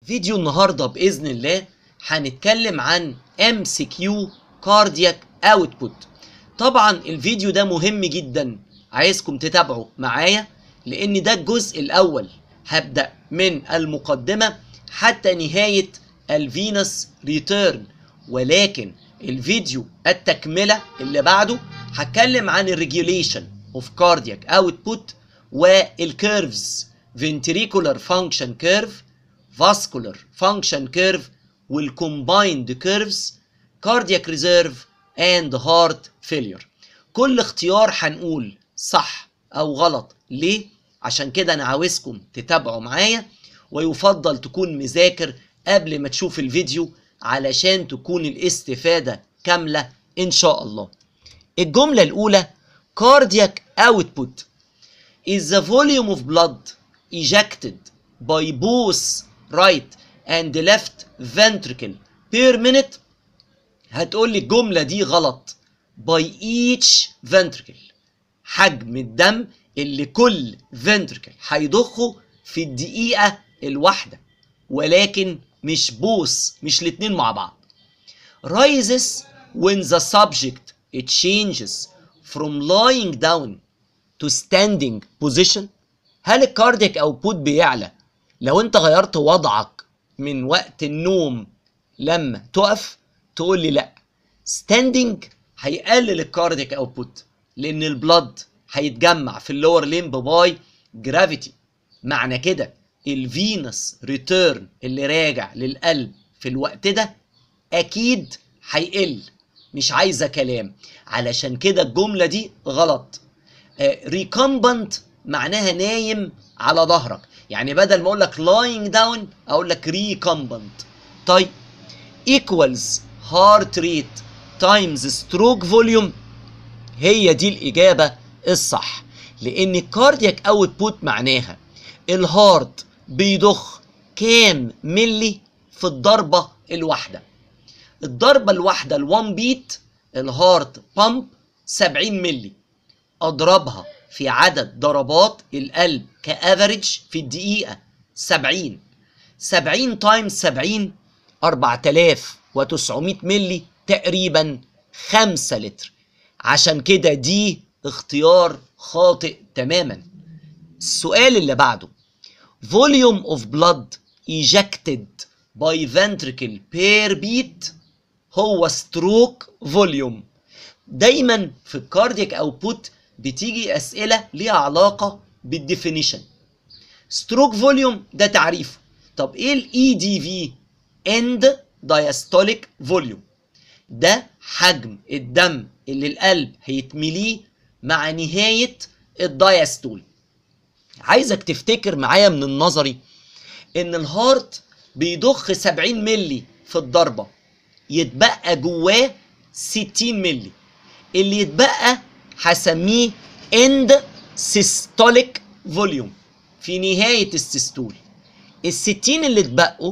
فيديو النهارده باذن الله هنتكلم عن MCQ كاردياك اوتبوت طبعا الفيديو ده مهم جدا عايزكم تتابعوا معايا لان ده الجزء الاول هبدا من المقدمه حتى نهايه الفينس ريتيرن ولكن الفيديو التكمله اللي بعده هتكلم عن الريجوليشن اوف كاردياك اوتبوت والكيرفز ventricular function curve vascular function curve والcombined curves cardiac reserve and heart failure كل اختيار هنقول صح او غلط ليه عشان كده انا عاوزكم تتابعوا معايا ويفضل تكون مذاكر قبل ما تشوف الفيديو علشان تكون الاستفادة كاملة ان شاء الله الجملة الاولى cardiac output is the volume of blood ejected by both right and left ventricle per minute هتقول لي الجملة دي غلط by each ventricle حجم الدم اللي كل ventricle هيضخه في الدقيقة الواحدة ولكن مش بوس مش الاتنين مع بعض rises when the subject it changes from lying down to standing position هل الكاردياك اوتبوت بيعلى لو انت غيرت وضعك من وقت النوم لما تقف تقول لي لا ستاندنج هيقلل الكاردياك اوتبوت لان البلد هيتجمع في اللور ليمب باي جرافيتي معنى كده الفينس ريتيرن اللي راجع للقلب في الوقت ده اكيد هيقل مش عايزه كلام علشان كده الجمله دي غلط ريكمبنت معناها نايم على ظهرك يعني بدل ما اقول لك lying down اقول لك recumbent طيب equals heart rate times stroke volume هي دي الاجابه الصح لان الكاردياك اوتبوت معناها الهارت بيضخ كام ملي في الضربه الواحده الضربه الواحده الوان بيت الهارت بامب 70 ملي اضربها في عدد ضربات القلب كافريج في الدقيقة 70 70 تايمز 70 4900 ملي تقريبا 5 لتر عشان كده دي اختيار خاطئ تماما السؤال اللي بعده volume of blood ejected by ventricle per beat هو stroke volume دايما في الكاردياك اوتبوت بتيجي اسئله ليها علاقه بالديفينيشن ستروك فوليوم ده تعريفه طب ايه الاي دي في اند دايستوليك فوليوم ده حجم الدم اللي القلب هيتمليه مع نهايه الدايستول عايزك تفتكر معايا من النظري ان الهارت بيضخ 70 ملي في الضربه يتبقى جواه 60 ملي اللي يتبقى هسميه اند سيستوليك فوليوم في نهاية السيستول الستين اللي اتبقوا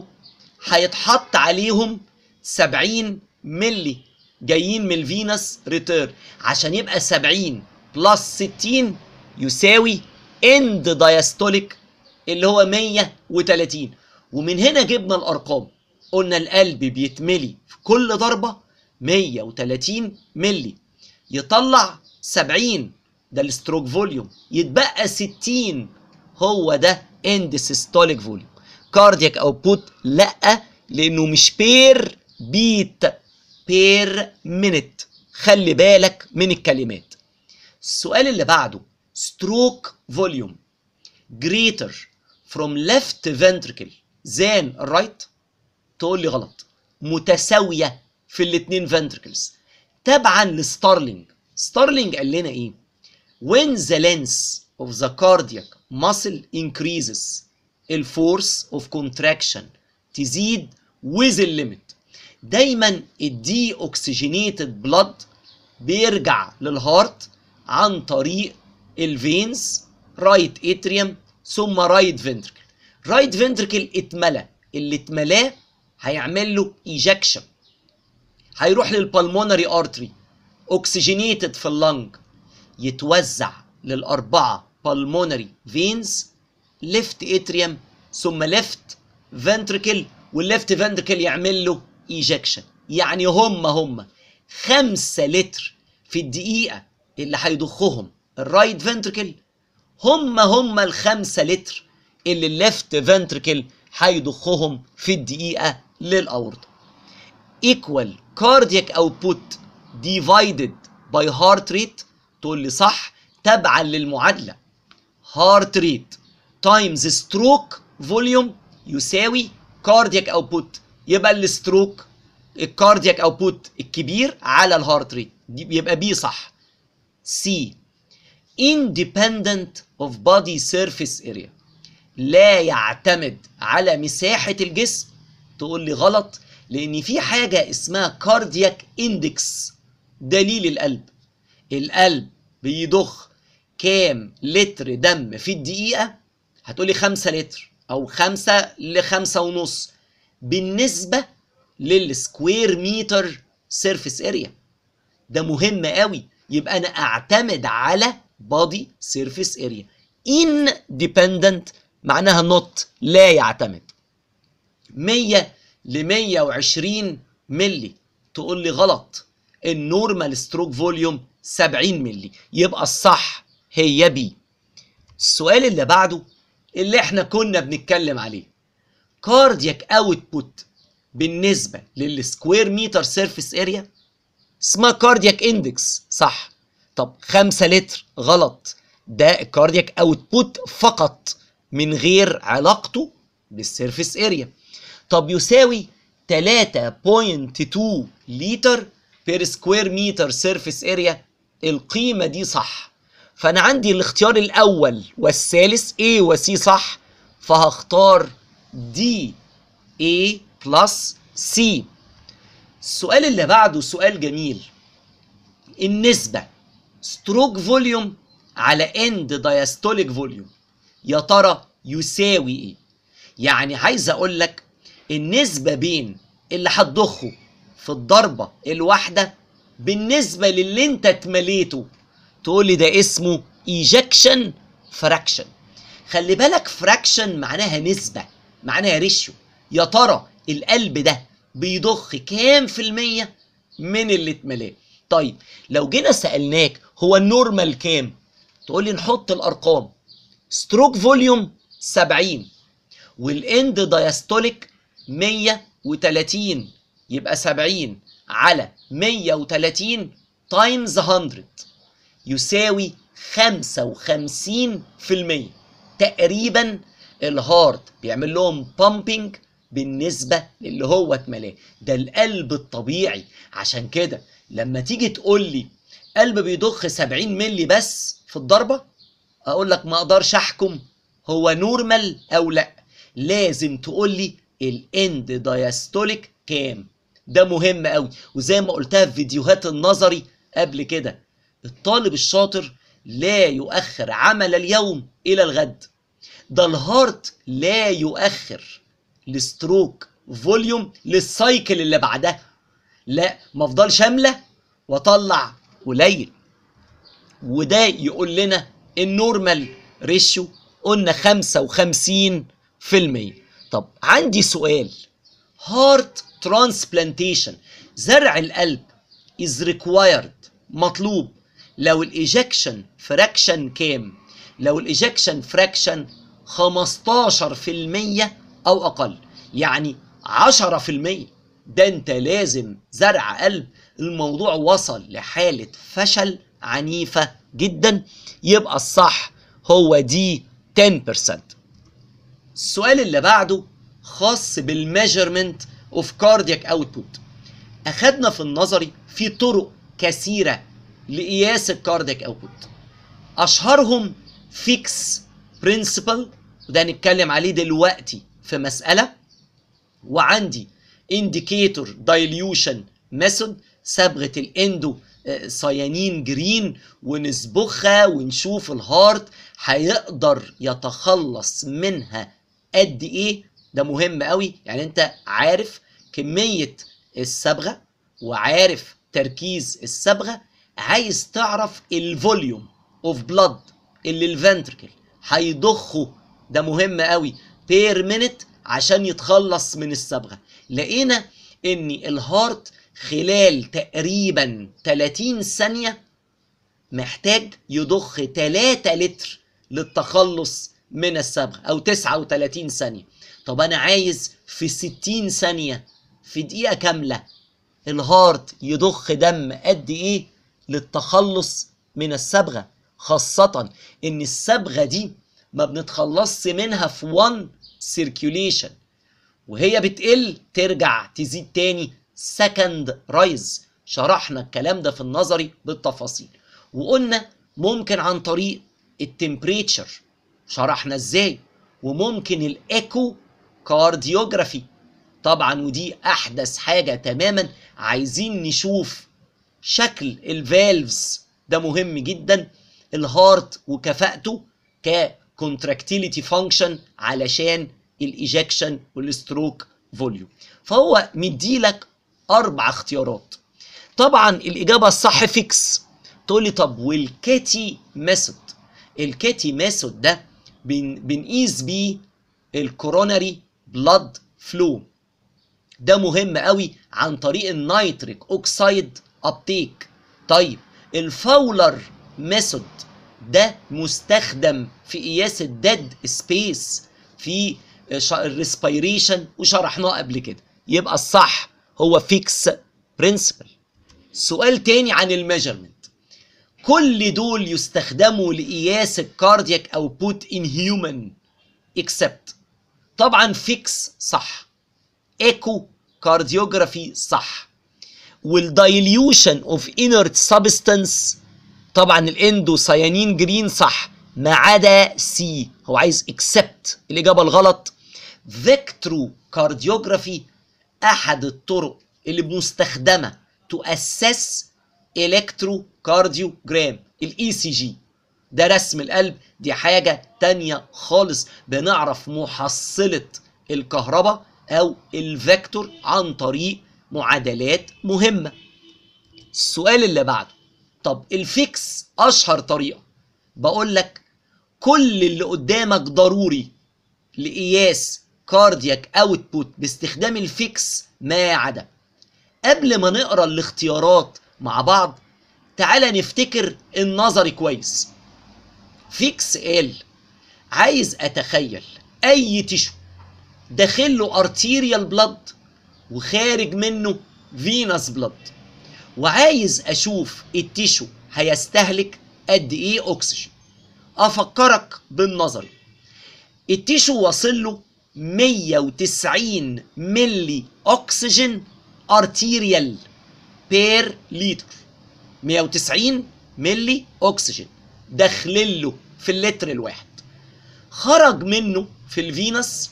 هيتحط عليهم سبعين ملي جايين من الفينس ريتير عشان يبقى سبعين بلس ستين يساوي اند دايستوليك اللي هو مية وتلاتين ومن هنا جبنا الارقام قلنا القلب بيتملي في كل ضربة مية وتلاتين ملي يطلع 70 ده الستروك فوليوم يتبقى 60 هو ده اند سيستوليك فوليوم كاردياك اوتبوت لا لانه مش بير بيت بير مينيت خلي بالك من الكلمات السؤال اللي بعده ستروك فوليوم greater from left ventricle than right تقول لي غلط متساويه في الاثنين ventricles تبعا لستارلينج ستارلينج قال لنا ايه when the length of the cardiac muscle increases الفورس of contraction تزيد with the limit دايما الدي اوكسجينيتد بلاد بيرجع للهارت عن طريق الفينز رايت اتريوم ثم رايت فنتركل رايت فنتركل اتملى اللي اتملاه هيعمل له ايجكشن هيروح للبلمونري ارتري اوكسجينيتد في اللنج يتوزع للاربعه بالمونري فينز ليفت اتريوم ثم ليفت فنتركل والليفت فنتركل يعمل له ايجكشن يعني هم هم خمسة لتر في الدقيقة اللي هيضخهم الرايت فنتركل هم هم الخمسة لتر اللي الليفت فنتركل هيضخهم في الدقيقة للأورطة equal cardiac output divided by heart rate تقول لي صح تبعا للمعادلة heart rate times stroke volume يساوي cardiac output يبقى الستروك الكاردياك اوتبوت الكبير على الهارت ريت دي يبقى بي صح سي independent of body surface area لا يعتمد على مساحة الجسم تقول لي غلط لأن في حاجة اسمها كاردياك اندكس دليل القلب القلب بيضخ كام لتر دم في الدقيقة هتقولي خمسة لتر أو خمسة لخمسة ونص بالنسبة للسكوير متر سيرفيس اريا ده مهم قوي يبقى انا اعتمد على بادي سيرفيس اريا independent معناها نوت لا يعتمد 100 ل 120 ملي تقول لي غلط النورمال ستروك فوليوم 70 ملي يبقى الصح هي بي السؤال اللي بعده اللي احنا كنا بنتكلم عليه كاردياك اوتبوت بالنسبه للسكوير متر سيرفيس اريا اسمها كاردياك اندكس صح طب 5 لتر غلط ده الكاردياك اوتبوت فقط من غير علاقته بالسيرفيس اريا طب يساوي 3.2 لتر بير سكوير متر سيرفيس اريا القيمة دي صح فأنا عندي الاختيار الأول والثالث A و C صح فهختار D A بلس C السؤال اللي بعده سؤال جميل النسبة ستروك فوليوم على اند دايستوليك فوليوم يا ترى يساوي ايه يعني عايز اقول لك النسبة بين اللي هتضخه في الضربة الواحدة بالنسبة للي انت اتمليته تقول لي ده اسمه ايجكشن فراكشن خلي بالك فراكشن معناها نسبة معناها ريشيو يا ترى القلب ده بيضخ كام في المية من اللي اتملاه طيب لو جينا سألناك هو النورمال كام تقول لي نحط الارقام ستروك فوليوم 70 والاند دايستوليك 130 يبقى 70 على 130 تايمز 100 يساوي 55% تقريبا الهارت بيعمل لهم بامبنج بالنسبة للي هو اتملاه ده القلب الطبيعي عشان كده لما تيجي تقول لي قلب بيضخ 70 ملي بس في الضربة اقول لك ما اقدرش احكم هو نورمال او لا لازم تقول لي الاند دايستوليك كام ده مهم قوي وزي ما قلتها في فيديوهات النظري قبل كده الطالب الشاطر لا يؤخر عمل اليوم الى الغد ده الهارت لا يؤخر الستروك فوليوم للسايكل اللي بعدها لا ما افضلش املى واطلع قليل وده يقول لنا النورمال ريشيو قلنا 55% طب عندي سؤال هارت ترانسبلانتيشن زرع القلب is required مطلوب لو الايجكشن فراكشن كام لو الايجكشن فراكشن 15% او اقل يعني 10% ده انت لازم زرع قلب الموضوع وصل لحالة فشل عنيفة جدا يبقى الصح هو دي 10% السؤال اللي بعده خاص بالميجرمنت اوف كاردياك اوتبوت اخدنا في النظري في طرق كثيرة لقياس الكاردياك اوتبوت اشهرهم فيكس برنسبل وده هنتكلم عليه دلوقتي في مسألة وعندي انديكيتور دايليوشن ميثود صبغه الاندو صيانين جرين ونسبخها ونشوف الهارت هيقدر يتخلص منها قد ايه ده مهم قوي يعني انت عارف كميه الصبغه وعارف تركيز الصبغه عايز تعرف الفوليوم اوف بلاد اللي الفنتركل هيضخه ده مهم قوي بير مينت عشان يتخلص من الصبغه لقينا ان الهارت خلال تقريبا 30 ثانيه محتاج يضخ 3 لتر للتخلص من الصبغه او 39 ثانيه طب انا عايز في 60 ثانيه في دقيقه كامله الهارت يضخ دم قد ايه للتخلص من الصبغه خاصه ان الصبغه دي ما بنتخلصش منها في 1 سيركيوليشن وهي بتقل ترجع تزيد تاني سكند رايز شرحنا الكلام ده في النظري بالتفاصيل وقلنا ممكن عن طريق التمبريتشر شرحنا ازاي وممكن الايكو كارديوجرافي طبعا ودي احدث حاجه تماما عايزين نشوف شكل الفالفز ده مهم جدا الهارت وكفاءته ككونتراكتيليتي فانكشن علشان الايجكشن والستروك فوليوم فهو مديلك اربع اختيارات طبعا الاجابه الصح فيكس تقول لي طب والكيتي ميثود الكيتي ميثود ده بن بنقيس بيه الكوروناري بلاد فلو ده مهم قوي عن طريق النيتريك اوكسايد ابتيك طيب الفاولر ميثود ده مستخدم في قياس الديد سبيس في الريسبيريشن وشرحناه قبل كده يبقى الصح هو فيكس برنسبل سؤال تاني عن الميجرمنت كل دول يستخدموا لقياس الكاردياك اوتبوت ان هيومن اكسبت طبعا فيكس صح ايكو كارديوجرافي صح والدايليوشن اوف انرت سبستانس طبعا الاندو سيانين جرين صح ما عدا سي هو عايز اكسبت الاجابه الغلط فيكترو كارديوجرافي احد الطرق اللي مستخدمه تؤسس الكترو كارديوجرام الاي سي جي ده رسم القلب دي حاجه تانية خالص بنعرف محصله الكهرباء او الفيكتور عن طريق معادلات مهمه السؤال اللي بعده طب الفيكس اشهر طريقه بقول لك كل اللي قدامك ضروري لقياس كاردياك اوتبوت باستخدام الفيكس ما عدا قبل ما نقرا الاختيارات مع بعض تعالى نفتكر النظري كويس فيكس قال عايز اتخيل اي تشو داخل له ارتيريال بلاد وخارج منه فينس بلاد وعايز اشوف التيشو هيستهلك قد ايه اكسجين افكرك بالنظري التيشو واصل له 190 ملي اكسجين ارتيريال بير لتر 190 ملي اكسجين داخل له في اللتر الواحد خرج منه في الفينس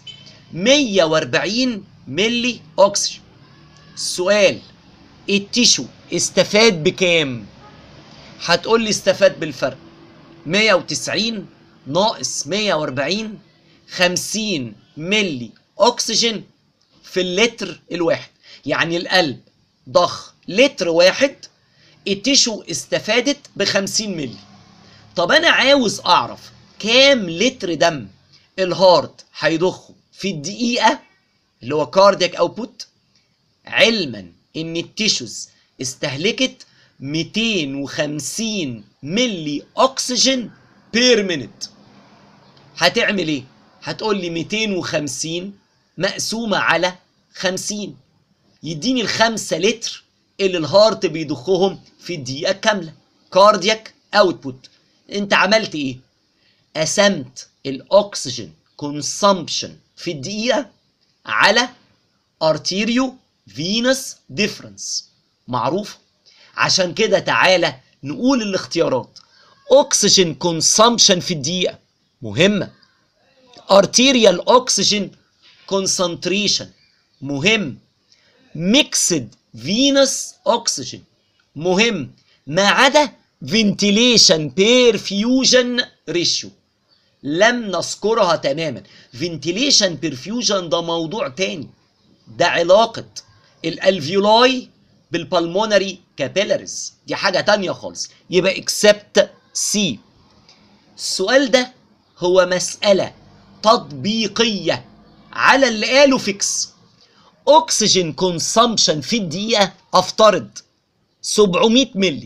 140 ملي اكسجين السؤال التيشو استفاد بكام هتقول لي استفاد بالفرق 190 ناقص 140 50 ملي اكسجين في اللتر الواحد يعني القلب ضخ لتر واحد التيشو استفادت ب 50 ملي طب انا عاوز اعرف كام لتر دم الهارت هيضخه في الدقيقه اللي هو كاردياك اوتبوت علما ان التيشوز استهلكت 250 ملي اكسجين بير مينت هتعمل ايه هتقول لي 250 مقسومه على 50 يديني الخمسة لتر اللي الهارت بيضخهم في الدقيقة كاملة كاردياك اوتبوت انت عملت ايه قسمت الاكسجين كونسامبشن في الدقيقة على ارتيريو فينس ديفرنس معروف عشان كده تعالى نقول الاختيارات اكسجين كونسامبشن في الدقيقة مهمة ارتيريال اكسجين كونسنتريشن مهم ميكسد فينس اوكسجين مهم ما عدا فنتيليشن بيرفيوجن ريشيو لم نذكرها تماما فنتيليشن بيرفيوجن ده موضوع تاني ده علاقة الالفيولاي بالبلمونري كابيلاريز دي حاجة تانية خالص يبقى اكسبت سي السؤال ده هو مسألة تطبيقية على اللي قاله فيكس اكسجين كونسامشن في الدقيقه افترض 700 ملي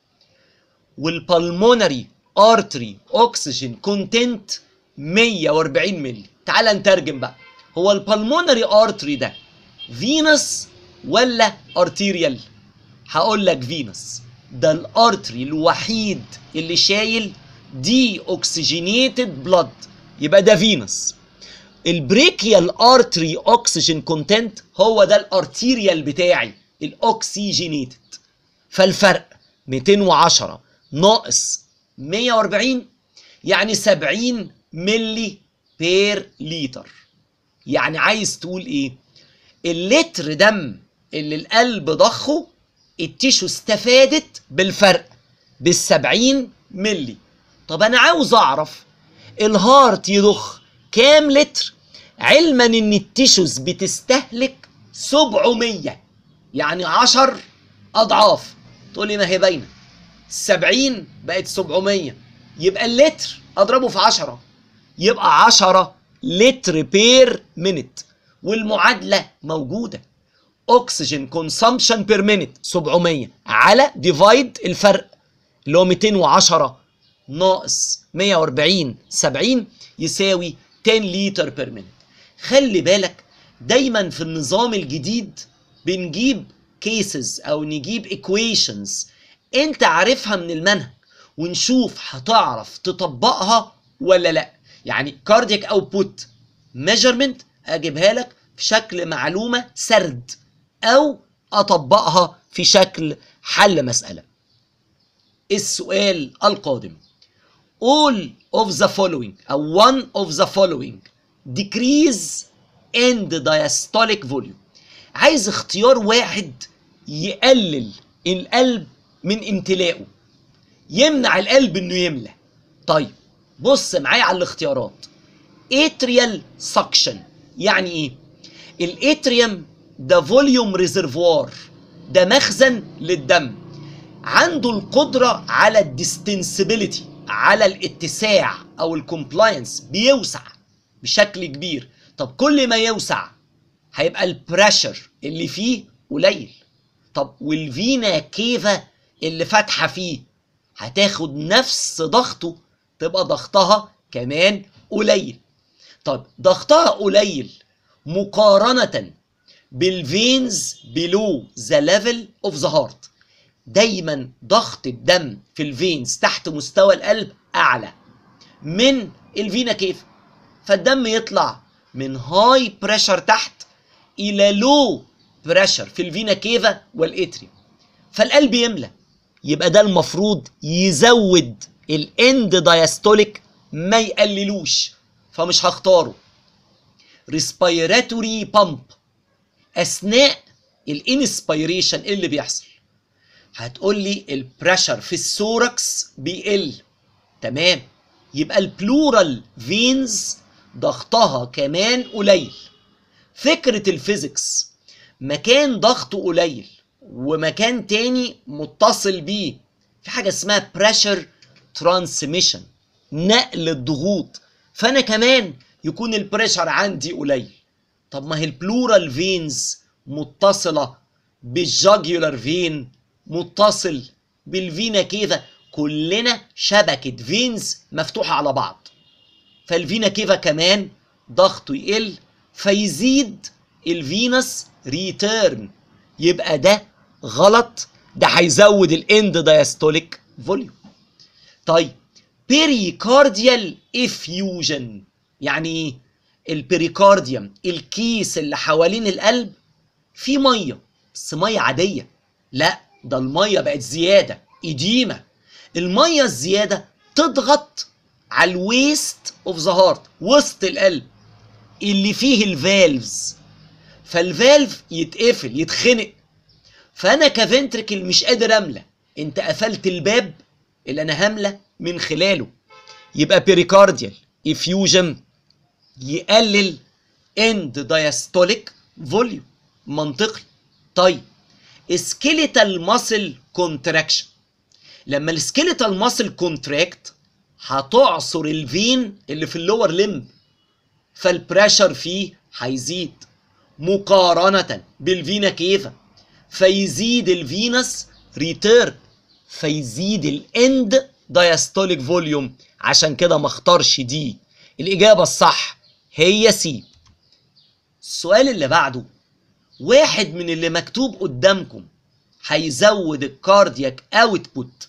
والبلمونري ارتري اكسجين كونتنت 140 ملي تعال نترجم بقى هو البلمونري ارتري ده فينس ولا ارتيريال هقول لك فينس ده الارتري الوحيد اللي شايل دي اوكسجينيتد بلاد يبقى ده فينس البريكيال ارتري اوكسجين كونتنت هو ده الارتيريال بتاعي الاوكسجينيتد فالفرق 210 ناقص 140 يعني 70 ملي بير لتر يعني عايز تقول ايه اللتر دم اللي القلب ضخه التيشو استفادت بالفرق بالسبعين ملي طب انا عاوز اعرف الهارت يضخ كام لتر علما ان التيشوز بتستهلك 700 يعني 10 اضعاف تقول لي ما هي باينه 70 بقت 700 يبقى اللتر اضربه في 10 يبقى 10 لتر بير مينت والمعادله موجوده اكسجين كونسامشن بير مينت 700 على ديفايد الفرق اللي هو 210 ناقص 140 70 يساوي 10 لتر بير مينت خلي بالك دايما في النظام الجديد بنجيب كيسز او نجيب ايكويشنز انت عارفها من المنهج ونشوف هتعرف تطبقها ولا لا يعني كاردياك اوتبوت ميجرمنت اجيبها لك في شكل معلومه سرد او اطبقها في شكل حل مساله السؤال القادم all of the following او one of the following decrease in the diastolic volume عايز اختيار واحد يقلل القلب من امتلاءه يمنع القلب انه يملى طيب بص معايا على الاختيارات اتريال سكشن يعني ايه الاتريوم ده فوليوم ريزرفوار ده مخزن للدم عنده القدرة على الديستنسبيليتي على الاتساع او الكومبلاينس بيوسع بشكل كبير طب كل ما يوسع هيبقى البريشر اللي فيه قليل طب والفينا كيفا اللي فاتحه فيه هتاخد نفس ضغطه تبقى ضغطها كمان قليل طب ضغطها قليل مقارنة بالفينز بلو ذا ليفل اوف ذا هارت دايما ضغط الدم في الفينز تحت مستوى القلب اعلى من الفينا كيف فالدم يطلع من هاي بريشر تحت الى لو بريشر في الفينا كيفا والاتريوم فالقلب يملى يبقى ده المفروض يزود الاند دايستوليك ما يقللوش فمش هختاره ريسبيراتوري بامب اثناء الانسبيريشن اللي بيحصل هتقول لي البريشر في السوركس بيقل تمام يبقى البلورال فينز ضغطها كمان قليل فكرة الفيزيكس مكان ضغطه قليل ومكان تاني متصل بيه في حاجة اسمها بريشر ترانسميشن نقل الضغوط فانا كمان يكون البريشر عندي قليل طب ما هي البلورال فينز متصلة بالجاجيولار فين متصل بالفينا كيفا كلنا شبكة فينز مفتوحة على بعض فالفينا كيفا كمان ضغطه يقل فيزيد الفينس ريتيرن يبقى ده غلط ده هيزود الاند دايستوليك فوليوم طيب بيريكارديال افيوجن يعني ايه البريكارديوم الكيس اللي حوالين القلب فيه ميه بس ميه عاديه لا ده الميه بقت زياده اديمه الميه الزياده تضغط على الويست اوف ذا هارت وسط القلب اللي فيه الفالفز فالفالف يتقفل يتخنق فانا كفنتركل مش قادر املى انت قفلت الباب اللي انا هملى من خلاله يبقى بيريكارديال افيوجن يقلل اند دايستوليك فوليوم منطقي طيب سكيليتال ماسل كونتراكشن لما السكيليتال ماسل كونتراكت هتعصر الفين اللي في اللور لمب فالبريشر فيه هيزيد مقارنة بالفينا كيفا فيزيد الفينس ريتيرن فيزيد الاند دايستوليك فوليوم عشان كده ما اختارش دي الإجابة الصح هي سي السؤال اللي بعده واحد من اللي مكتوب قدامكم هيزود الكاردياك اوتبوت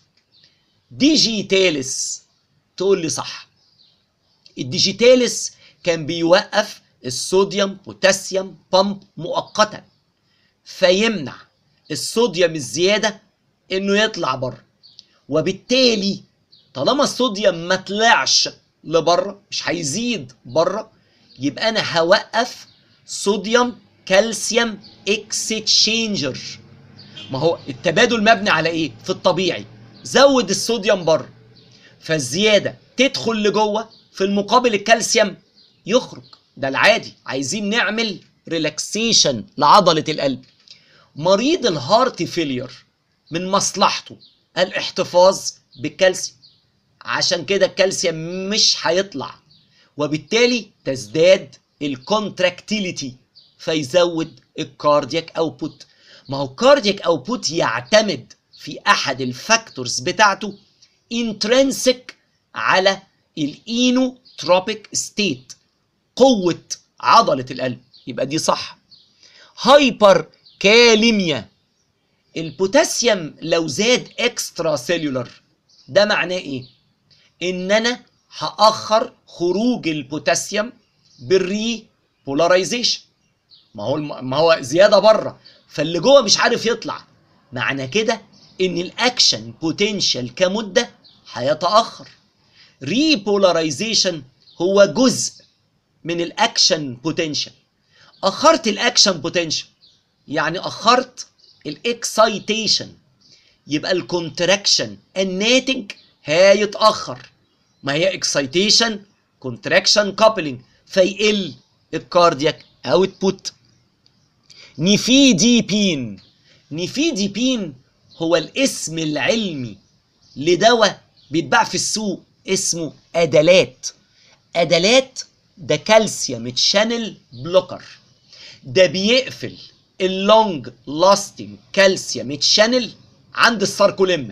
ديجيتالس تقول لي صح الديجيتالس كان بيوقف الصوديوم بوتاسيوم بامب مؤقتا فيمنع الصوديوم الزياده انه يطلع بره وبالتالي طالما الصوديوم ما طلعش لبره مش هيزيد بره يبقى انا هوقف صوديوم كالسيوم اكستشينجر ما هو التبادل مبني على ايه في الطبيعي زود الصوديوم بره فالزياده تدخل لجوه في المقابل الكالسيوم يخرج ده العادي عايزين نعمل ريلاكسيشن لعضله القلب مريض الهارت فيلير من مصلحته الاحتفاظ بالكالسيوم عشان كده الكالسيوم مش هيطلع وبالتالي تزداد الكونتراكتيليتي فيزود الكاردياك اوتبوت ما هو الكاردياك اوتبوت يعتمد في احد الفاكتورز بتاعته انترنسك على الاينوتروبيك ستيت قوة عضلة القلب يبقى دي صح هايبر كاليميا البوتاسيوم لو زاد اكسترا سيلولر ده معناه ايه ان انا هاخر خروج البوتاسيوم بالري بولاريزيشن ما هو الم... ما هو زياده بره فاللي جوه مش عارف يطلع معنى كده ان الاكشن بوتنشال كمده هيتاخر ري بولاريزيشن هو جزء من الاكشن بوتنشال اخرت الاكشن بوتنشال يعني اخرت الاكسايتيشن يبقى الكونتراكشن الناتج هيتاخر ما هي اكسايتيشن كونتراكشن كابلنج فيقل الكاردياك اوتبوت نيفيديبين نيفيديبين هو الاسم العلمي لدواء بيتباع في السوق اسمه ادلات ادلات ده كالسيوم تشانل بلوكر ده بيقفل اللونج لاستنج كالسيوم تشانل عند الساركوليما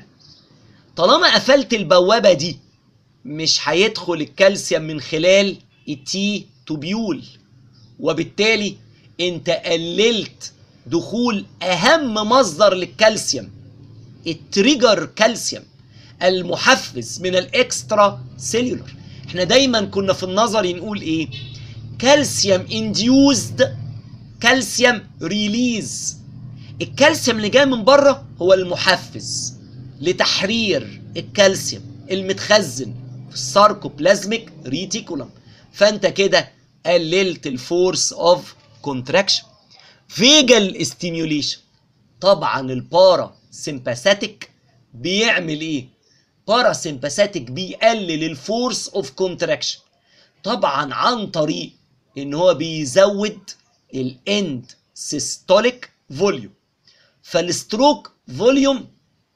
طالما قفلت البوابه دي مش هيدخل الكالسيوم من خلال التي توبيول وبالتالي انت قللت دخول اهم مصدر للكالسيوم التريجر كالسيوم المحفز من الاكسترا سيلولر احنا دايما كنا في النظري نقول ايه كالسيوم انديوزد كالسيوم ريليز الكالسيوم اللي جاي من بره هو المحفز لتحرير الكالسيوم المتخزن في الساركوبلازميك ريتيكولم فانت كده قللت الفورس اوف كونتراكشن فيجل ستيميوليشن طبعا البارا سيمباثيك بيعمل ايه بارا سيمباثيك بيقلل الفورس اوف كونتراكشن طبعا عن طريق ان هو بيزود الاند سيستوليك فوليوم فالستروك فوليوم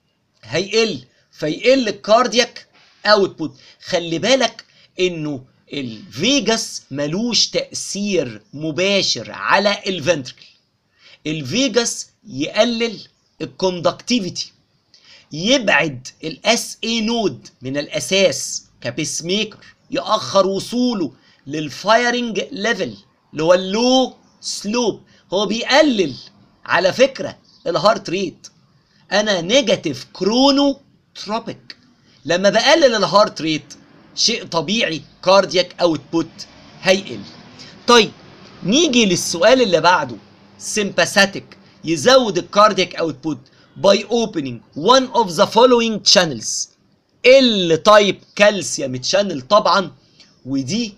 هيقل فيقل الكاردياك اوتبوت خلي بالك انه الفيجاس ملوش تأثير مباشر على الفنتركل الفيجاس يقلل الكوندكتيفيتي يبعد الاس اي نود من الاساس كبيس ميكر يأخر وصوله للفايرنج ليفل اللي هو اللو سلوب هو بيقلل على فكرة الهارت ريت انا نيجاتيف كرونو تروبيك لما بقلل الهارت ريت شيء طبيعي كاردياك اوتبوت هيقل طيب نيجي للسؤال اللي بعده سيمباثيك يزود الكاردياك اوتبوت by opening one of the following channels ال تايب كالسيوم تشانل طبعا ودي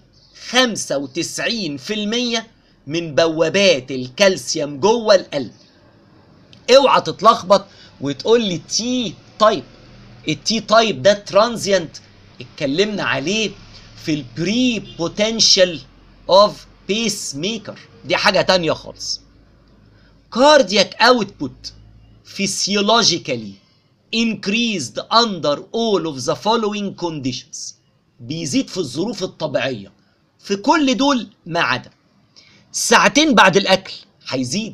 95% من بوابات الكالسيوم جوه القلب اوعى تتلخبط وتقول لي تي تايب التي تايب ده ترانزيانت اتكلمنا عليه في البري بوتنشال اوف بيس ميكر دي حاجه تانية خالص كاردياك اوتبوت physiologically increased under all of the following conditions بيزيد في الظروف الطبيعية في كل دول ما عدا ساعتين بعد الاكل هيزيد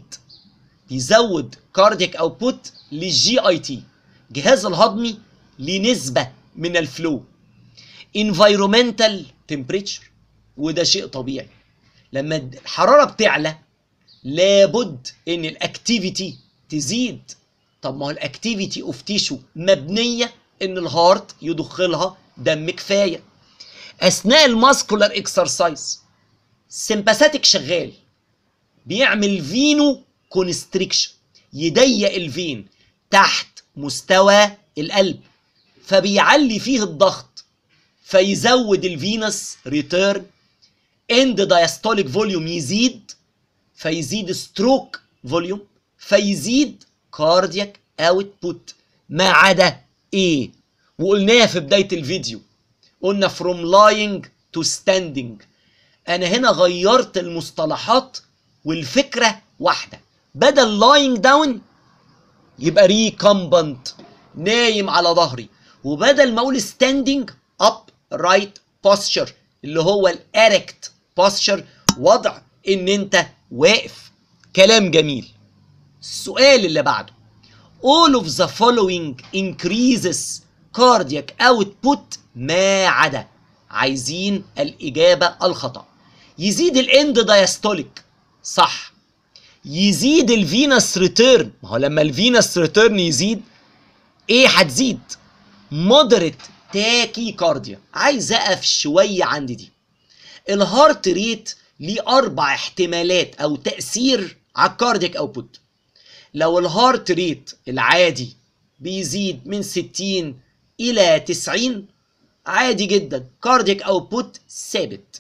بيزود كاردياك اوتبوت للجي اي تي جهاز الهضمي لنسبه من الفلو environmental temperature وده شيء طبيعي لما الحراره بتعلى لابد ان الاكتيفيتي تزيد طب ما هو الاكتيفيتي اوف تيشو مبنيه ان الهارت يدخلها دم كفايه اثناء الماسكولار اكسرسايز سمباثيك شغال بيعمل فينو كونستريكشن يضيق الفين تحت مستوى القلب فبيعلي فيه الضغط فيزود الفينس ريتيرن اند دايستوليك فوليوم يزيد فيزيد ستروك فوليوم فيزيد كاردياك اوتبوت ما عدا ايه وقلناها في بدايه الفيديو قلنا from lying to standing انا هنا غيرت المصطلحات والفكره واحده بدل lying down يبقى ريكمبنت نايم على ظهري وبدل ما اقول standing up right posture اللي هو الاركت posture وضع ان انت واقف كلام جميل السؤال اللي بعده all of the following increases cardiac output ما عدا عايزين الإجابة الخطأ يزيد الاند دايستوليك صح يزيد الفينس ريتيرن ما هو لما الفينس ريتيرن يزيد ايه هتزيد مودريت تاكي كارديا عايز اقف شويه عند دي الهارت ريت ليه اربع احتمالات او تاثير على الكاردياك اوتبوت لو الهارت ريت العادي بيزيد من 60 الى 90 عادي جدا كاردياك اوتبوت ثابت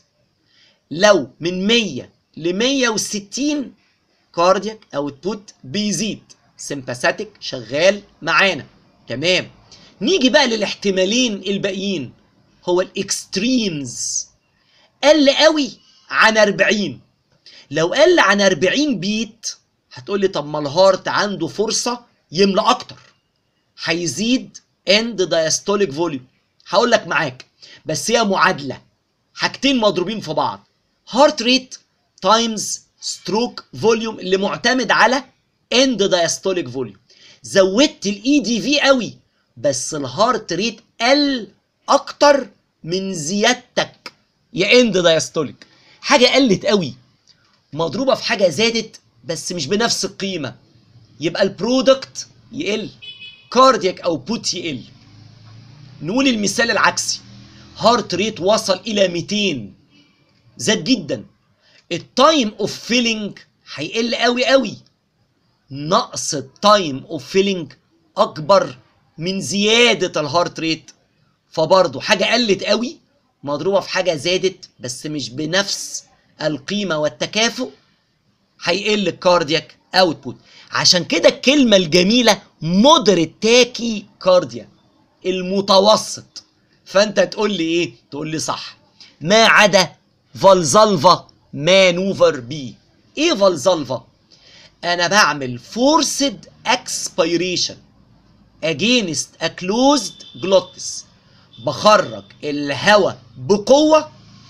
لو من 100 ل 160 كاردياك اوتبوت بيزيد سمباثيك شغال معانا تمام نيجي بقى للاحتمالين الباقيين هو الاكستريمز قل قوي عن 40 لو قل عن 40 بيت هتقول لي طب ما الهارت عنده فرصه يملى اكتر هيزيد اند دايستوليك فوليوم هقول لك معاك بس هي معادله حاجتين مضروبين في بعض هارت ريت تايمز ستروك فوليوم اللي معتمد على اند دايستوليك فوليوم زودت الاي دي في قوي بس الهارت ريت قل اكتر من زيادتك يا اند دايستوليك حاجه قلت قوي مضروبه في حاجه زادت بس مش بنفس القيمه يبقى البرودكت يقل كاردياك اوتبوت يقل نقول المثال العكسي هارت ريت وصل الى 200 زاد جدا التايم اوف فيلينج هيقل قوي قوي نقص التايم اوف فيلينج اكبر من زياده الهارت ريت فبرضه حاجه قلت قوي مضروبه في حاجه زادت بس مش بنفس القيمه والتكافؤ هيقل الكاردياك اوتبوت عشان كده الكلمه الجميله مودريت تاكي كارديا المتوسط فانت تقول لي ايه تقول لي صح ما عدا فالزالفا مانوفر بي ايه فالزالفا انا بعمل فورسد اكسبيريشن اجينست ا كلوزد جلوتس بخرج الهواء بقوه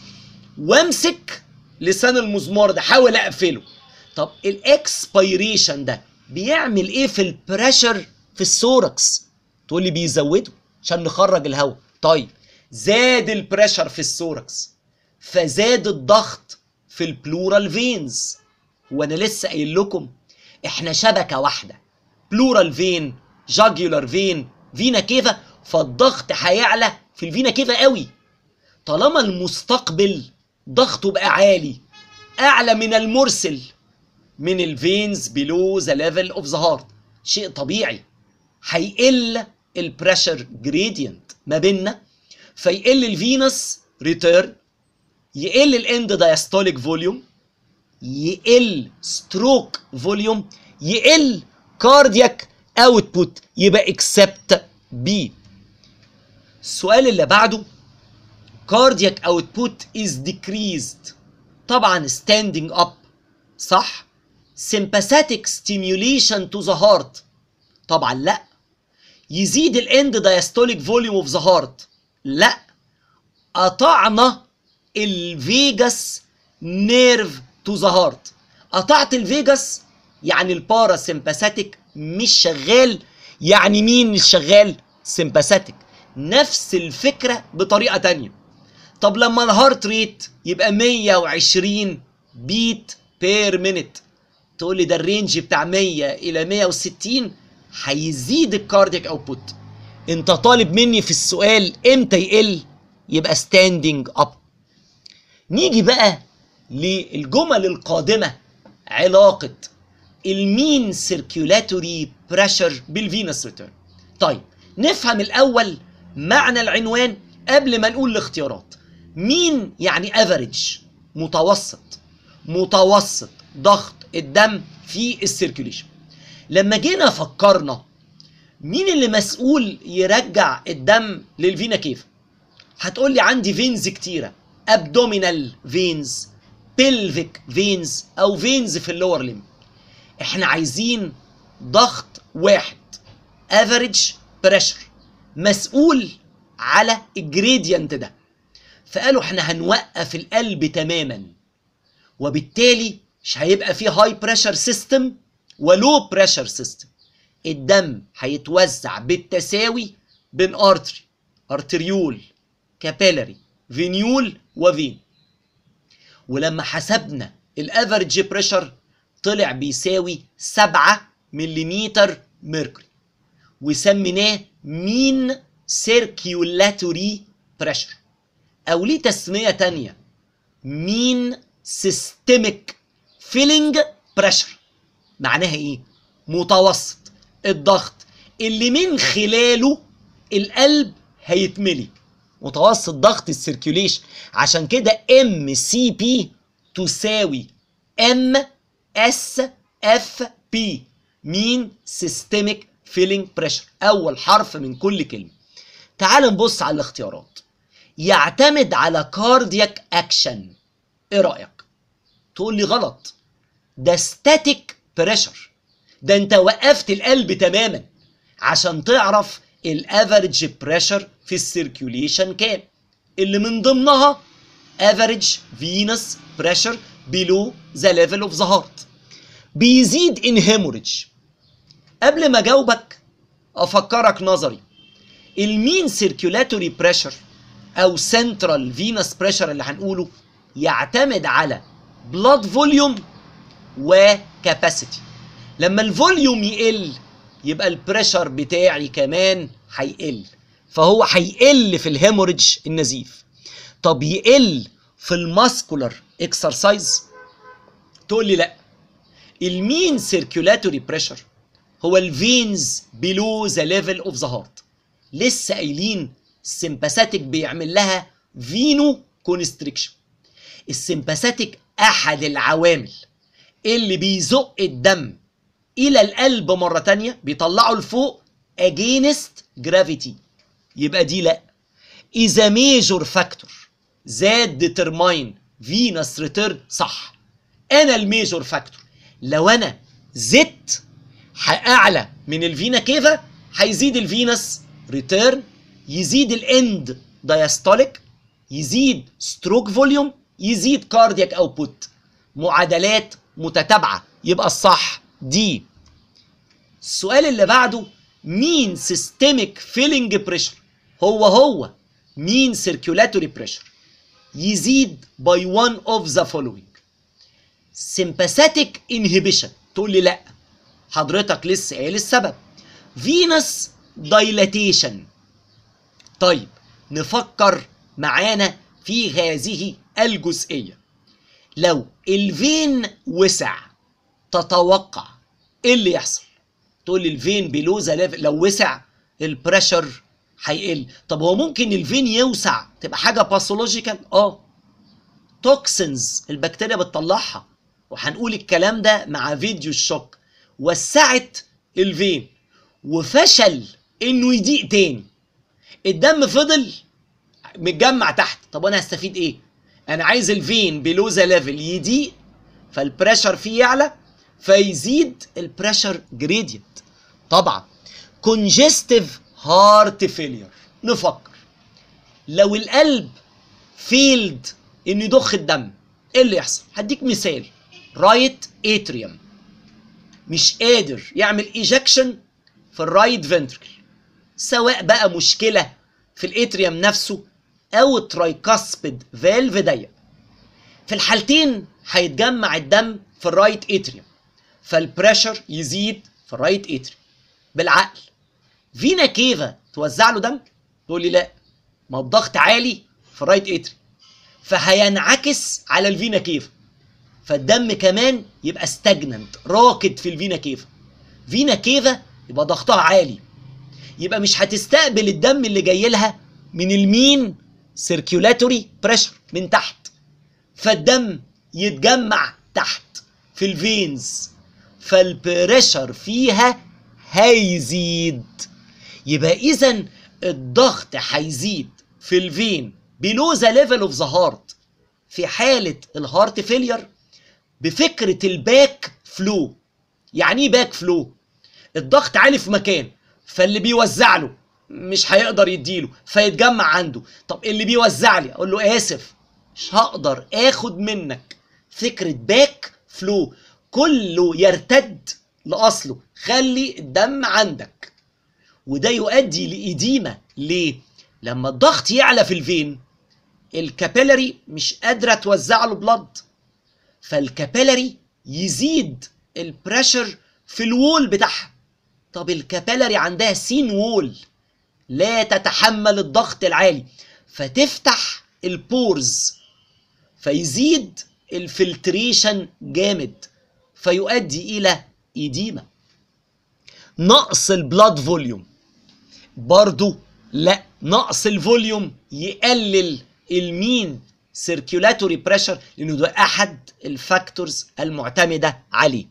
وامسك لسان المزمار ده حاول اقفله طب الاكسبيريشن ده بيعمل ايه في البريشر في السوركس تقول لي بيزوده عشان نخرج الهواء طيب زاد البريشر في السوركس فزاد الضغط في البلورال فينز وانا لسه قايل لكم احنا شبكه واحده بلورال فين جاجولار فين فينا كيفا فالضغط هيعلى في الفينا كيفا قوي طالما المستقبل ضغطه بقى عالي اعلى من المرسل من الفينز بلو ذا ليفل اوف ذا هارت شيء طبيعي هيقل البريشر جريدينت ما بيننا فيقل الفينس ريتيرن يقل الاند دايستوليك فوليوم يقل ستروك فوليوم يقل كاردياك اوتبوت يبقى اكسبت بي السؤال اللي بعده كاردياك اوتبوت از decreased طبعا standing up صح sympathetic stimulation to the heart طبعا لا يزيد الاند diastolic volume of the heart لا قطعنا الفيجاس نيرف تو ذا هارت قطعت الفيجاس يعني الباراسمباثيك مش شغال يعني مين مش شغال سمباثيك نفس الفكره بطريقه تانية طب لما الهارت ريت يبقى 120 بيت بير مينيت تقول لي ده الرينج بتاع 100 الى 160 هيزيد الكاردياك اوتبوت انت طالب مني في السؤال امتى يقل يبقى ستاندنج اب نيجي بقى للجمل القادمه علاقه المين سيركيولاتوري بريشر بالفينس ريتيرن طيب نفهم الاول معنى العنوان قبل ما نقول الاختيارات مين يعني افريج متوسط متوسط ضغط الدم في السيركيوليشن لما جينا فكرنا مين اللي مسؤول يرجع الدم للفينا كيف هتقول لي عندي فينز كتيره ابدومينال فينز بيلفيك فينز او فينز في اللور ليم احنا عايزين ضغط واحد افريج بريشر مسؤول على الجريدينت ده فقالوا احنا هنوقف القلب تماما وبالتالي مش هيبقى فيه هاي بريشر سيستم ولو بريشر سيستم الدم هيتوزع بالتساوي بين ارتري ارتريول كابيلاري فينيول وفين ولما حسبنا الافريج بريشر طلع بيساوي 7 ملم ميركوري وسميناه مين سيركيولاتوري بريشر او ليه تسميه تانية مين سيستميك فيلينج بريشر معناها ايه متوسط الضغط اللي من خلاله القلب هيتملي متوسط ضغط السيركيوليشن عشان كده ام سي بي تساوي ام اس اف بي مين سيستميك فيلينج بريشر اول حرف من كل كلمه تعال نبص على الاختيارات يعتمد على كاردياك اكشن ايه رايك تقول لي غلط ده ستاتيك بريشر ده انت وقفت القلب تماما عشان تعرف الافريج بريشر في السيركيوليشن كام اللي من ضمنها افريج فينس بريشر below ذا ليفل اوف ذا هارت بيزيد ان هيموريج قبل ما اجاوبك افكرك نظري المين سيركيولاتوري بريشر او سنترال فينس بريشر اللي هنقوله يعتمد على بلاد فوليوم وكاباسيتي لما الفوليوم يقل يبقى البريشر بتاعي كمان هيقل فهو هيقل في الهيموريدج النزيف طب يقل في الماسكولار اكسرسايز تقول لي لا المين سيركيولاتوري بريشر هو الفينز بلو ذا ليفل اوف ذا هارت لسه قايلين السمباثيك بيعمل لها فينو كونستريكشن السمباثيك احد العوامل اللي بيزق الدم الى القلب مره تانية بيطلعه لفوق against gravity يبقى دي لا اذا ميجور فاكتور زاد ديترماين فينس ريتيرن صح انا الميجور فاكتور لو انا زدت اعلى من الفينا كيفا هيزيد الفينس ريتيرن يزيد الاند دايستوليك يزيد ستروك فوليوم يزيد كاردياك اوتبوت معادلات متتابعه يبقى الصح دي السؤال اللي بعده مين سيستميك فيلينج بريشر هو هو مين سيركيولاتوري بريشر يزيد باي one اوف ذا فولوينج sympathetic inhibition تقول لي لا حضرتك لسه قايل السبب فينس دايلاتيشن طيب نفكر معانا في هذه الجزئيه لو الفين وسع تتوقع ايه اللي يحصل تقول لي الفين بيلو ذا ليفل لو وسع البريشر هيقل طب هو ممكن الفين يوسع تبقى حاجه باثولوجيكال اه توكسنز البكتيريا بتطلعها وهنقول الكلام ده مع فيديو الشوك وسعت الفين وفشل انه يضيق تاني الدم فضل متجمع تحت طب وانا هستفيد ايه انا عايز الفين بلو ذا ليفل يضيق فالبريشر فيه يعلى فيزيد البريشر جريدينت طبعا كونجستيف هارت فيلير نفكر لو القلب فيلد انه يضخ الدم ايه اللي يحصل هديك مثال رايت اتريوم مش قادر يعمل ايجكشن في الرايت فنتركل سواء بقى مشكله في الاتريوم نفسه او الترايكاسبيد فالف ضيق في الحالتين هيتجمع الدم في الرايت اتريوم فالبريشر يزيد في الرايت اتريوم بالعقل فينا كيفا توزع له دم تقول لي لا ما الضغط عالي في الرايت اتريوم فهينعكس على الفينا كيفا فالدم كمان يبقى استجننت راكد في الفينا كيفا فينا كيفا يبقى ضغطها عالي يبقى مش هتستقبل الدم اللي جاي لها من المين سيركيولاتوري بريشر من تحت فالدم يتجمع تحت في الفينز فالبريشر فيها هيزيد يبقى اذا الضغط هيزيد في الفين بلو ذا ليفل اوف ذا هارت في حاله الهارت فيلير بفكره الباك فلو يعني ايه باك فلو الضغط عالي في مكان فاللي بيوزع له مش هيقدر يديله فيتجمع عنده طب اللي بيوزع لي اقول له اسف مش هقدر اخد منك فكره باك فلو كله يرتد لاصله خلي الدم عندك وده يؤدي لإديمة ليه؟ لما الضغط يعلى في الفين الكابيلاري مش قادرة توزع له بلد فالكابيلاري يزيد البريشر في الوول بتاعها طب الكابيلاري عندها سين وول لا تتحمل الضغط العالي فتفتح البورز فيزيد الفلتريشن جامد فيؤدي الى إديمة نقص البلاد فوليوم برضو لا نقص الفوليوم يقلل المين سيركيولاتوري بريشر لانه ده احد الفاكتورز المعتمده عليه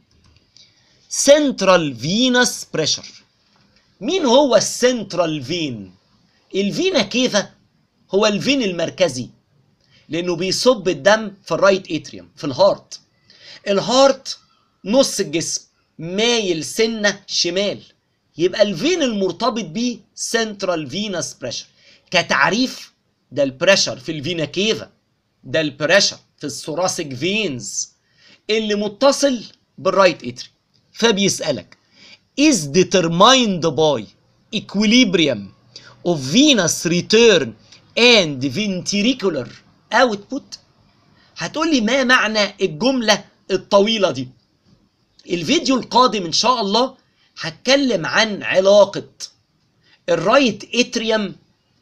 سنترال فينس بريشر مين هو السنترال فين الفينا كيفا هو الفين المركزي لانه بيصب الدم في الرايت اتريوم في الهارت الهارت نص الجسم مايل سنه شمال يبقى الفين المرتبط بيه سنترال فينس بريشر كتعريف ده البريشر في الفينا كيفا ده البريشر في الثوراسيك فينز اللي متصل بالرايت اتري فبيسألك is determined by equilibrium of venous return and ventricular output هتقول لي ما معنى الجملة الطويلة دي الفيديو القادم ان شاء الله هتكلم عن علاقة الرايت اتريوم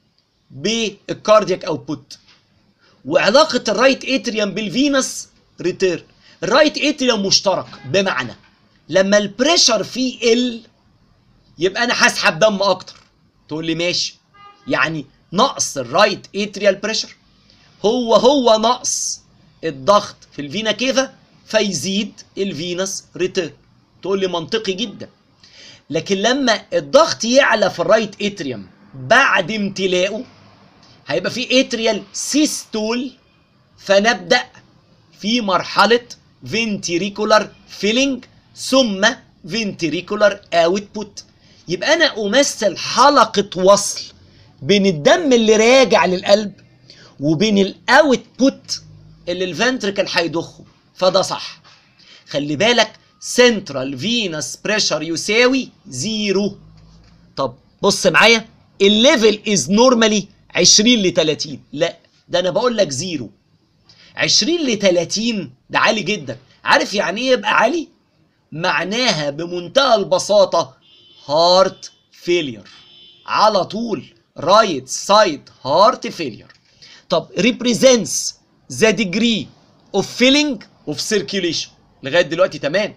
بالكاردياك اوتبوت وعلاقة الرايت اتريوم بالفينس ريتيرن الرايت اتريوم مشترك بمعنى لما البريشر فيه ال يبقى انا هسحب دم اكتر تقول لي ماشي يعني نقص الرايت اتريال بريشر هو هو نقص الضغط في الفينا كيفا فيزيد الفينس ريتيرن تقول لي منطقي جدا لكن لما الضغط يعلى في الرايت اتريوم بعد امتلاءه هيبقى في اتريال سيستول فنبدا في مرحله فنتريكولار فيلينج ثم فنتريكولار اوتبوت يبقى انا امثل حلقه وصل بين الدم اللي راجع للقلب وبين الاوتبوت اللي الفنتركل هيضخه فده صح خلي بالك سنترال فينس بريشر يساوي زيرو طب بص معايا الليفل از نورمالي 20 ل 30 لا ده انا بقول لك زيرو 20 ل 30 ده عالي جدا عارف يعني ايه يبقى عالي معناها بمنتهى البساطه هارت فيلير على طول رايت سايد هارت فيلير طب represents the degree of filling of circulation لغايه دلوقتي تمام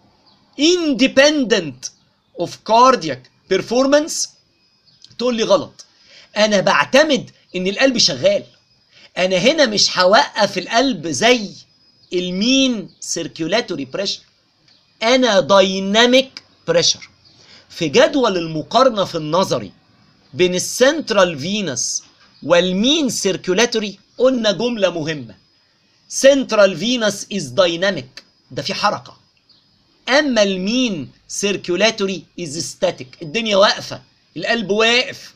independent of cardiac performance تقول لي غلط انا بعتمد ان القلب شغال انا هنا مش هوقف القلب زي المين سيركيولاتوري بريشر انا دايناميك بريشر في جدول المقارنه في النظري بين السنترال فينس والمين سيركيولاتوري قلنا جمله مهمه سنترال فينس از دايناميك ده في حركه اما المين سيركيولاتوري از ستاتيك الدنيا واقفه القلب واقف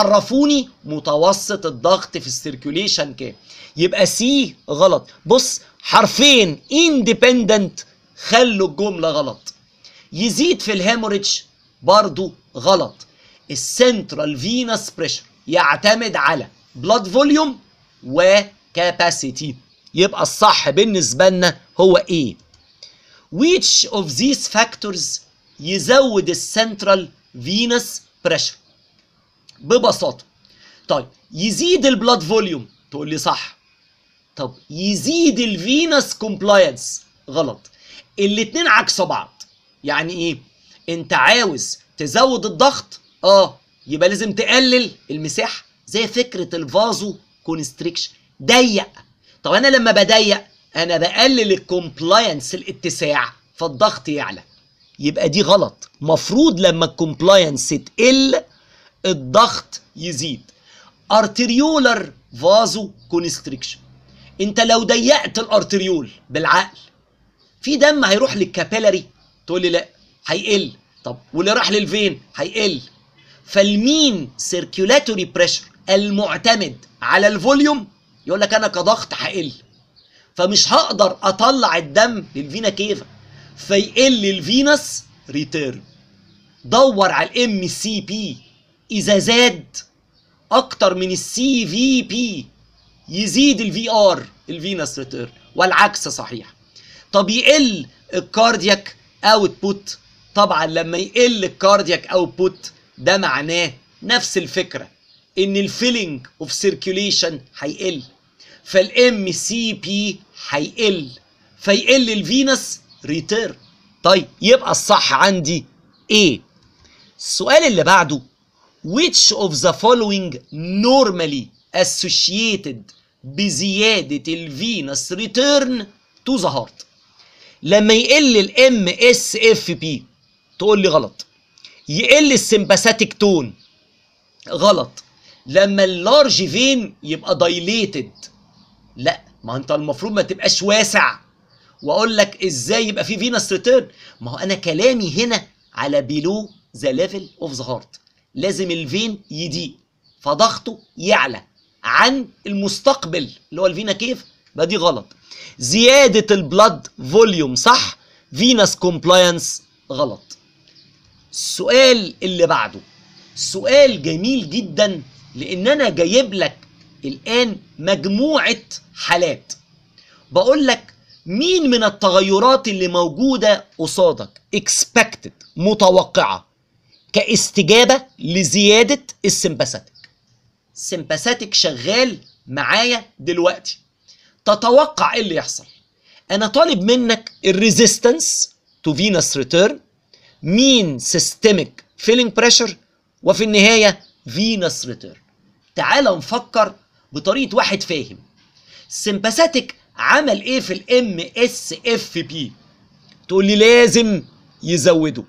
عرفوني متوسط الضغط في السيركيوليشن كام يبقى سي غلط بص حرفين independent خلوا الجملة غلط يزيد في الهيموريدج برضو غلط السنترال فينس بريشر يعتمد على بلاد فوليوم وكاباسيتي يبقى الصح بالنسبة لنا هو ايه which of these factors يزود السنترال فينس بريشر ببساطة طيب يزيد البلاد فوليوم تقول لي صح طب يزيد الفينس كومبلاينس غلط الاتنين عكس بعض يعني ايه انت عاوز تزود الضغط اه يبقى لازم تقلل المساحه زي فكره الفازو كونستريكشن ضيق طب انا لما بضيق انا بقلل الكومبلاينس الاتساع فالضغط يعلى يبقى دي غلط مفروض لما الكومبلاينس تقل الضغط يزيد ارتريولر فازو كونستريكشن انت لو ضيقت الارتريول بالعقل في دم هيروح للكابيلاري تقول لي لا هيقل طب واللي راح للفين هيقل فالمين سيركيولاتوري بريشر المعتمد على الفوليوم يقول لك انا كضغط هقل فمش هقدر اطلع الدم للفينا كيفا فيقل الفينس ريتيرن دور على الام سي بي اذا زاد اكتر من السي في بي يزيد الفي ار الفينس ريتيرن والعكس صحيح طب يقل الكاردياك اوتبوت طبعا لما يقل الكاردياك اوتبوت ده معناه نفس الفكره ان الفيلينج اوف سيركيوليشن هيقل فالام سي بي هيقل فيقل الفينس ريتيرن طيب يبقى الصح عندي ايه السؤال اللي بعده which of the following normally associated بزيادة الفينس ريتيرن تو ذا هارت لما يقل الام اس اف بي تقول لي غلط يقل السمباثيك تون غلط لما اللارج فين يبقى دايليتد لا ما انت المفروض ما تبقاش واسع واقول لك ازاي يبقى في فينس ريتيرن ما هو انا كلامي هنا على بيلو ذا ليفل اوف ذا هارت لازم الفين يضيق فضغطه يعلى عن المستقبل اللي هو الفينا كيف بقى دي غلط زيادة البلد فوليوم صح فينس كومبلاينس غلط السؤال اللي بعده سؤال جميل جدا لان انا جايب لك الان مجموعة حالات بقول لك مين من التغيرات اللي موجودة قصادك expected متوقعة كاستجابة لزيادة السمباثيك السمباثيك شغال معايا دلوقتي تتوقع ايه اللي يحصل انا طالب منك الريزيستنس تو فينس ريتيرن مين سيستميك فيلينج بريشر وفي النهايه فينس ريتيرن تعال نفكر بطريقه واحد فاهم السمباثيك عمل ايه في الام اس اف بي تقول لي لازم يزوده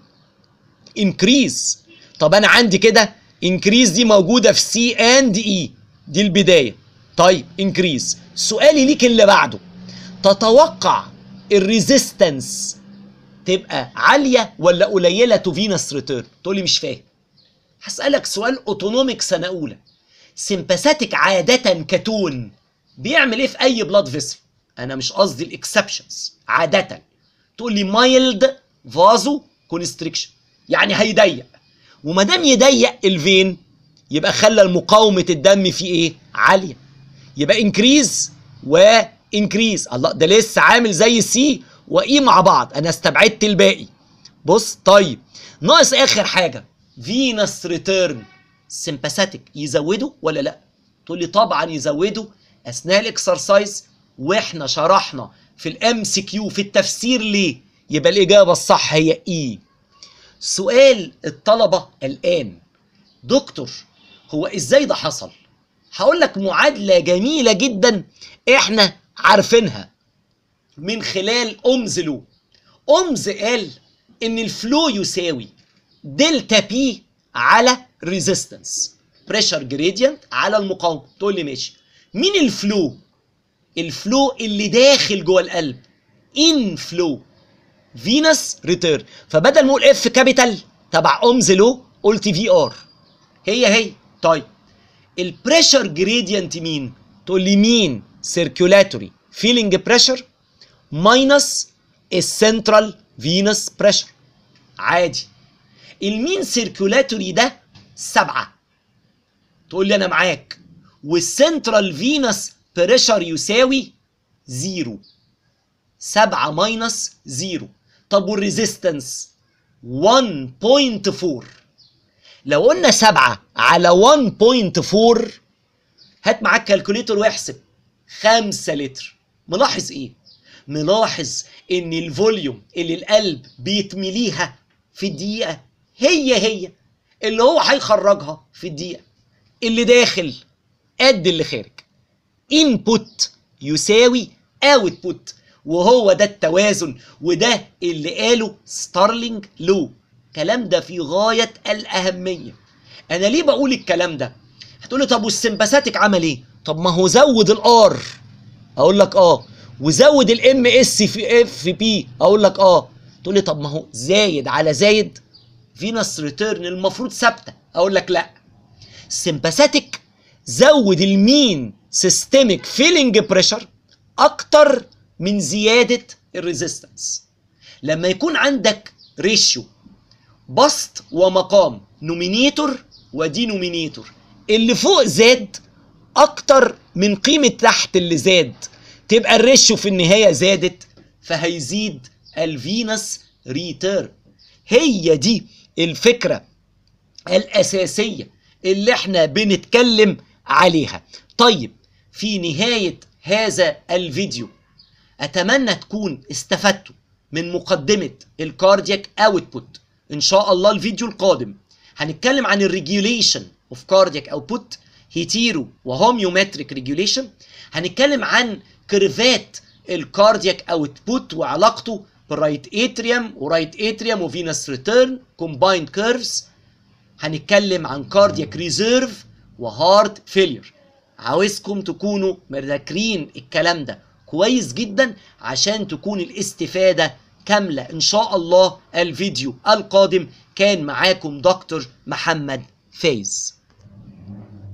انكريز طب انا عندي كده انكريز دي موجوده في سي اند اي دي البدايه طيب انكريز سؤالي ليك اللي بعده تتوقع الريزيستنس تبقى عاليه ولا قليله تو فينس ريتيرن تقول لي مش فاهم هسالك سؤال اوتونوميك سنه اولى سمباثيك عاده كتون بيعمل ايه في اي بلاد فيسل انا مش قصدي الاكسبشنز عاده تقول لي مايلد فازو كونستريكشن يعني هيضيق وما دام يضيق الفين يبقى خلى مقاومه الدم فيه ايه عاليه يبقى انكريز وانكريز الله ده لسه عامل زي سي واي مع بعض انا استبعدت الباقي بص طيب ناقص اخر حاجه فينس ريتيرن سمباثيك يزوده ولا لا تقول لي طبعا يزوده اثناء الاكسرسايز واحنا شرحنا في الام سي كيو في التفسير ليه يبقى الاجابه الصح هي اي سؤال الطلبه الان دكتور هو ازاي ده حصل هقول لك معادله جميله جدا احنا عارفينها من خلال اومز لو اومز قال ان الفلو يساوي دلتا بي على ريزيستنس بريشر جريدينت على المقاومه تقول لي ماشي مين الفلو الفلو اللي داخل جوه القلب ان فلو فينس ريتيرن فبدل ما اقول اف كابيتال تبع اومز لو قلت في ار هي هي طيب البريشر جريدينت مين تقول لي مين سيركيولاتوري فيلينج بريشر ماينس السنترال فينس بريشر عادي المين سيركولاتوري ده سبعة تقول لي انا معاك والسنترال فينس بريشر يساوي زيرو سبعة ماينس زيرو طب والريزيستنس 1.4 لو قلنا سبعة على 1.4 هات معاك كالكوليتور واحسب 5 لتر ملاحظ ايه ملاحظ ان الفوليوم اللي القلب بيتمليها في الدقيقة هي هي اللي هو هيخرجها في الدقيقة اللي داخل قد اللي خارج انبوت يساوي اوتبوت وهو ده التوازن وده اللي قاله ستارلينج لو الكلام ده في غاية الأهمية أنا ليه بقول الكلام ده هتقولي طب والسمباثيك عمل ايه طب ما هو زود الار اقول لك اه وزود الام اس في اف بي اقول لك اه تقول لي طب ما هو زايد على زايد فينس ريتيرن المفروض ثابته اقول لك لا السمباثيك زود المين سيستميك فيلينج بريشر اكتر من زياده الريزيستنس لما يكون عندك ريشيو بسط ومقام نومينيتور ودينومينيتور اللي فوق زاد اكتر من قيمه تحت اللي زاد تبقى الريشيو في النهايه زادت فهيزيد الفينس ريتيرن هي دي الفكره الاساسيه اللي احنا بنتكلم عليها طيب في نهايه هذا الفيديو اتمنى تكون استفدتوا من مقدمه الكاردياك اوتبوت ان شاء الله الفيديو القادم هنتكلم عن الريجوليشن اوف كاردياك اوتبوت هيتيرو وهوميومتريك ريجوليشن هنتكلم عن كيرفات الكاردياك اوتبوت وعلاقته بالرايت اتريوم ورايت اتريوم وفينس ريتيرن كومبايند كيرفز هنتكلم عن كاردياك ريزيرف وهارت فيلير عاوزكم تكونوا مذاكرين الكلام ده كويس جدا عشان تكون الاستفادة كاملة ان شاء الله الفيديو القادم كان معاكم دكتور محمد فايز